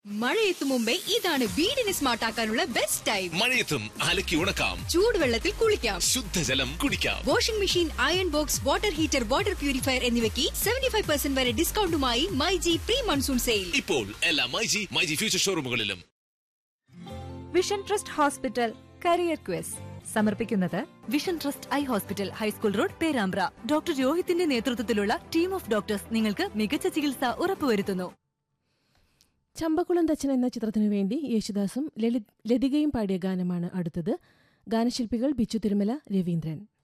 മഴയെത്തും മുമ്പേ ഇതാണ് വീടിനെ സ്മാർട്ട് ആക്കാനുള്ള ബെസ്റ്റ് ടൈം മഴയത്തും അലക്കി ഉണക്കാം ചൂടുവെള്ളത്തിൽ കുളിക്കാം ശുദ്ധജലം കുടിക്കാം washing machine iron box water heater water purifier എന്നിവയ്ക്ക് സെവന്റി ഫൈവ് പെർസെന്റ് വരെ ഡിസ്കൗണ്ടുമായി മൈജി പ്രീ മൺസൂൺ സെയിൽ ഇപ്പോൾ എല്ലാ മൈജി മൈജി ഫ്യൂച്ചർ ഷോറൂമുകളിലും Vision Trust hospital career quiz സമർപ്പിക്കുന്നത് Vision Trust eye hospital high school road Perambra doctor രോഹിത്തിന്റെ നേതൃത്വത്തിലുള്ള ടീം ഓഫ് ഡോക്ടേഴ്സ് നിങ്ങൾക്ക് മികച്ച ചികിത്സ ഉറപ്പുവരുത്തുന്നു ചമ്പക്കുളം തച്ചൻ എന്ന ചിത്രത്തിനു വേണ്ടി യേശുദാസും ലളിത് ലതികയും പാടിയ ഗാനമാണ് അടുത്തത് ഗാനശില്പികൾ ബിച്ചു തിരുമല രവീന്ദ്രൻ